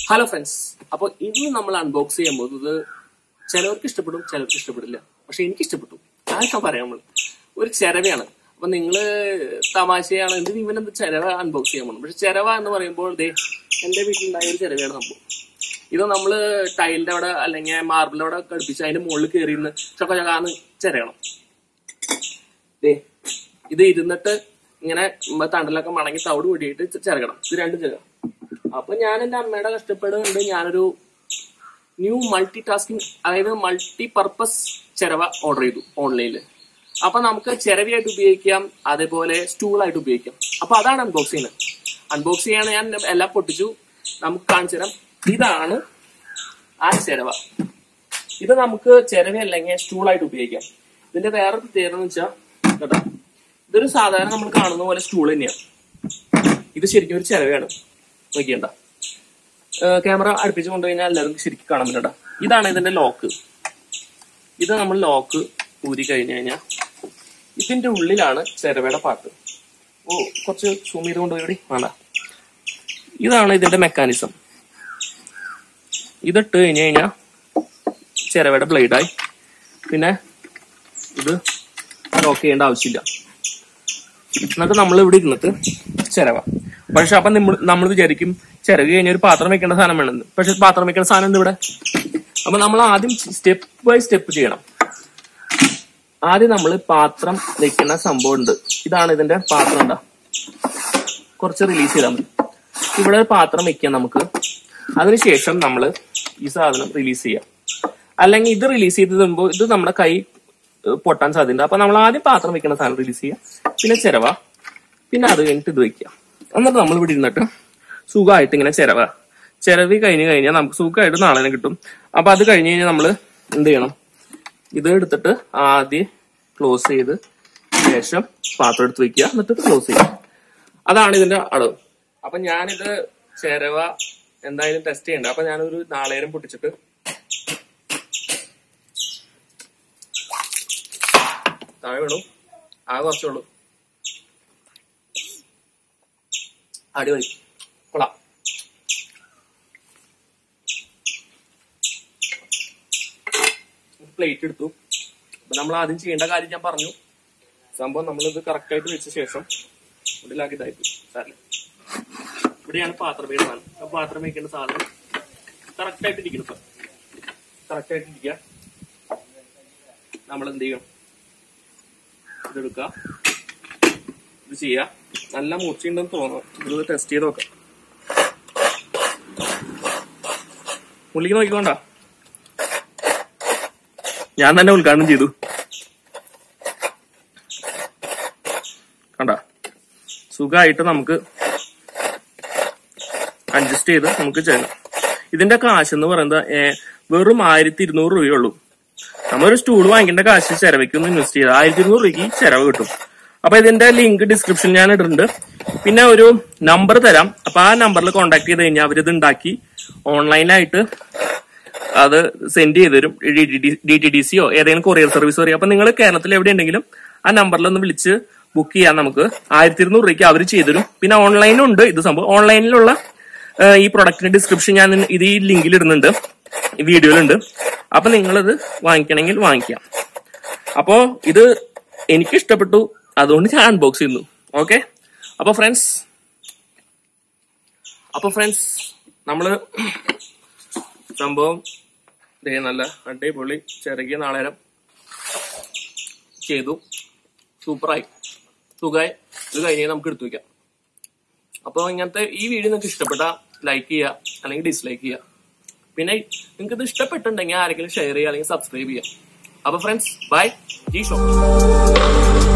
hello friends അപ്പോൾ ഇന്ന് നമ്മൾ അൺബോക്സ് ചെയ്യാൻ പോകുന്നത് ചിലവർക്ക് ഇഷ്ടപ്പെടും ചിലർക്ക് ഇഷ്ടപ്പെടില്ല പക്ഷെ എനിക്ക് ഇഷ്ടപ്പെട്ടു അതൊക്കെ പറയാം നമ്മൾ ഒരു ചിരവയാണ് അപ്പൊ നിങ്ങള് തമാശയാണ് എന്ത് ഇവൻ എന്ത് ചിരവ അൺബോക്സ് ചെയ്യാൻ പോകണം പക്ഷെ ചിരവ എന്ന് പറയുമ്പോൾ ദേ എന്റെ വീട്ടിലുണ്ടായ ഒരു ചിരവയാണ് സംഭവം ഇത് നമ്മള് ടൈലിന്റെ അവിടെ അല്ലെങ്കിൽ മാർബിളിന്റെ അവിടെ ഘടിപ്പിച്ച് അതിന്റെ മുകളിൽ കയറി ഇരുന്ന് ചൊക്ക ചൊക്കാന്ന് ചിരയണം ദേ ഇത് ഇരുന്നിട്ട് ഇങ്ങനെ മ- തണ്ടലൊക്കെ മടങ്ങി തവിട് കൂടിയിട്ട് ചിരകണം ഇത് രണ്ടും ചിരകണം അപ്പൊ ഞാൻ എന്റെ അമ്മയുടെ കഷ്ടപ്പെടുന്നുണ്ട് ഞാനൊരു ന്യൂ മൾട്ടി ടാസ്കിങ് അതായത് മൾട്ടി പർപ്പസ് ചിരവ ഓർഡർ ചെയ്തു ഓൺലൈനിൽ അപ്പൊ നമുക്ക് ചിരവിയായിട്ട് ഉപയോഗിക്കാം അതേപോലെ സ്റ്റൂളായിട്ട് ഉപയോഗിക്കാം അപ്പൊ അതാണ് അൺബോക്സ് ചെയ്യുന്നത് അൺബോക്സ് ചെയ്യാൻ ഞാൻ എല്ലാം പൊട്ടിച്ചു നമുക്ക് കാണിച്ചു തരാം ഇതാണ് ആ ചിരവ ഇത് നമുക്ക് ചിരവ അല്ലെങ്കിൽ സ്റ്റൂളായിട്ട് ഉപയോഗിക്കാം ഇതിന്റെ വേറെ പ്രത്യേകത എന്ന് വെച്ചാൽ കേട്ടോ ഇതൊരു സാധാരണ നമ്മൾ കാണുന്ന പോലെ സ്റ്റൂൾ തന്നെയാണ് ഇത് ശരിക്കും ഒരു ചിരവയാണ് നോക്കിയണ്ട ക്യാമറ അടുപ്പിച്ച് കൊണ്ടുകഴിഞ്ഞാൽ എല്ലാവർക്കും ശരിക്കും കാണാൻ പറ്റണ്ട ഇതാണ് ഇതിന്റെ ലോക്ക് ഇത് നമ്മൾ ലോക്ക് ഊരി കഴിഞ്ഞു കഴിഞ്ഞാൽ ഇതിന്റെ ഉള്ളിലാണ് ചിരവയുടെ പാട്ട് ഓ കുറച്ച് സൂം ചെയ്ത് കൊണ്ടുപോയി വേണ്ട ഇതാണ് ഇതിന്റെ മെക്കാനിസം ഇതിട്ട് കഴിഞ്ഞു കഴിഞ്ഞാൽ ചിരവയുടെ ബ്ലേഡായി പിന്നെ ഇത് ലോക്ക് ചെയ്യേണ്ട ആവശ്യമില്ല എന്നിട്ട് നമ്മൾ ഇവിടെ ഇരുന്നിട്ട് ചിരവ പക്ഷെ അപ്പൊ നമ്മൾ നമ്മൾ വിചാരിക്കും ചിരവ് കഴിഞ്ഞ ഒരു പാത്രം വെക്കേണ്ട സാധനം വേണമെന്ന് പക്ഷെ പാത്രം വെക്കേണ്ട സാധനം ഉണ്ട് ഇവിടെ അപ്പൊ നമ്മൾ ആദ്യം സ്റ്റെപ്പ് ബൈ സ്റ്റെപ്പ് ചെയ്യണം ആദ്യം നമ്മൾ പാത്രം വെക്കുന്ന സംഭവം ഉണ്ട് ഇതാണ് ഇതിന്റെ പാത്രം ഉണ്ടാ കുറച്ച് റിലീസ് ചെയ്താൽ മതി ഇവിടെ ഒരു പാത്രം വെക്കാം നമുക്ക് അതിനുശേഷം നമ്മൾ ഈ സാധനം റിലീസ് ചെയ്യാം അല്ലെങ്കിൽ ഇത് റിലീസ് ചെയ്ത് തരുമ്പോൾ ഇത് നമ്മുടെ കൈ ഏഹ്, പൊട്ടാൻ സാധ്യതയുണ്ട് അപ്പൊ നമ്മൾ ആദ്യം പാത്രം വെക്കുന്ന സാധനം റിലീസ് ചെയ്യാം പിന്നെ ചിരവ പിന്നെ അത് കഴിഞ്ഞിട്ട് ഇത് വെക്കുക എന്നിട്ട് നമ്മൾ ഇവിടെ ഇരുന്നിട്ട് സുഖമായിട്ട് ഇങ്ങനെ ചിരവ ചിരവി കഴിഞ്ഞ് കഴിഞ്ഞാൽ നമുക്ക് സുഖമായിട്ട് നാളെ തന്നെ കിട്ടും അപ്പൊ അത് കഴിഞ്ഞ് കഴിഞ്ഞാൽ നമ്മൾ എന്ത് ചെയ്യണം ഇത് എടുത്തിട്ട് ആദ്യം ക്ലോസ് ചെയ്ത് ശേഷം പാത്രം എടുത്ത് വെക്കുക എന്നിട്ട് ക്ലോസ് ചെയ്യുക അതാണ് ഇതിന്റെ അളവ് അപ്പൊ ഞാനിത് ചിരവ എന്തായാലും ടെസ്റ്റ് ചെയ്യണ്ട അപ്പൊ ഞാനൊരു നാളേരം പൊട്ടിച്ചിട്ട് താഴെ വീണു ആ കുറച്ചുള്ളൂ അടിപൊളി കൊള്ളാം പ്ലേറ്റ് എടുത്തു അപ്പൊ നമ്മൾ ആദ്യം ചെയ്യേണ്ട കാര്യം ഞാൻ പറഞ്ഞു സംഭവം നമ്മളിത് കറക്റ്റ് ആയിട്ട് വെച്ച ശേഷം ഉള്ളിലാക്കി ഇതായി സാറിന് ഇവിടെയാണ് പാത്രം വീട് സാധനം അപ്പൊ പാത്രം വയ്ക്കേണ്ട സാധനം കറക്റ്റ് ആയിട്ട് ഇരിക്കണം ഇപ്പൊ കറക്റ്റ് ആയിട്ട് ഇരിക്കുക നമ്മൾ എന്ത് ചെയ്യും ഇതെടുക്കുക ഇത് ചെയ്യുക നല്ല മൂർച്ചയുണ്ടെന്ന് തോന്നുന്നു ഇത് ടെസ്റ്റ് ചെയ്ത് നോക്കാം പുള്ളിക്ക് നോക്കിക്കോണ്ട ഞാൻ തന്നെ ഉദ്ഘാടനം ചെയ്തു കണ്ട സുഖമായിട്ട് നമുക്ക് അഡ്ജസ്റ്റ് ചെയ്ത് നമുക്ക് ചെയ്യണം ഇതിന്റെ കാശ് എന്ന് പറയുന്നത് ഏ, വെറും ആയിരത്തി ഇരുന്നൂറ് രൂപയുള്ളൂ നമ്മളൊരു സ്റ്റൂൾ വാങ്ങിക്കേണ്ട കാശ് ചെലവയ്ക്കൊന്ന് ഇൻവെസ്റ്റ് ചെയ്ത് ആയിരത്തി ഇരുന്നൂറ് രൂപയ്ക്ക് ചെലവ് കിട്ടും അപ്പൊ ഇതിന്റെ ലിങ്ക് ഡിസ്ക്രിപ്ഷൻ ഞാൻ ഇട്ടിട്ടുണ്ട് പിന്നെ ഒരു നമ്പർ തരാം അപ്പൊ ആ നമ്പറിൽ കോൺടാക്ട് ചെയ്ത് കഴിഞ്ഞാൽ അവരിത് ഉണ്ടാക്കി ഓൺലൈനായിട്ട് അത് സെൻഡ് ചെയ്ത് തരും ഡി ടി ഡി സിയോ ഏതെങ്കിലും കൊറിയർ സർവീസ് പറയും അപ്പൊ നിങ്ങൾ കേരളത്തിൽ എവിടെ ഉണ്ടെങ്കിലും ആ നമ്പറിൽ ഒന്ന് വിളിച്ച് ബുക്ക് ചെയ്യാൻ നമുക്ക് ആയിരത്തി ഇരുന്നൂറ് രൂപയ്ക്ക് അവർ ചെയ്തുതരും പിന്നെ ഓൺലൈനും ഉണ്ട് ഇത് സംഭവം ഓൺലൈനിലുള്ള ഏഹ്, ഈ പ്രൊഡക്റ്റിന്റെ ഡിസ്ക്രിപ്ഷൻ ഞാൻ ഇത് ഈ ലിങ്കിൽ ഇടുന്നുണ്ട് ഈ വീഡിയോയിലുണ്ട് അപ്പൊ നിങ്ങളിത് വാങ്ങിക്കണമെങ്കിൽ വാങ്ങിക്കാം അപ്പോ ഇത് എനിക്ക് ഇഷ്ടപ്പെട്ടു അതുകൊണ്ട് ഞാൻ അൺബോക്സ് ചെയ്യുന്നു ഓക്കെ അപ്പൊ ഫ്രണ്ട്സ് അപ്പൊ ഫ്രണ്ട്സ് നമ്മള് സംഭവം ദേ നല്ല അടിപൊളി ചെറുകിയ നാളേരം ചെയ്തു സൂപ്പറായി സുഖമായി ഇത് കഴിഞ്ഞ് നമുക്ക് എടുത്തു വെക്കാം അപ്പോൾ ഇങ്ങനത്തെ ഈ വീഡിയോ നിങ്ങൾക്ക് ഇഷ്ടപ്പെട്ട ലൈക്ക് ചെയ്യുക അല്ലെങ്കിൽ ഡിസ്ലൈക്ക് ചെയ്യുക പിന്നെ നിങ്ങൾക്ക് ഇത് ഇഷ്ടപ്പെട്ടുണ്ടെങ്കിൽ ആരെങ്കിലും ഷെയർ ചെയ്യുക അല്ലെങ്കിൽ സബ്സ്ക്രൈബ് ചെയ്യുക അപ്പൊ ഫ്രണ്ട്സ് ബൈ ജി ഷോ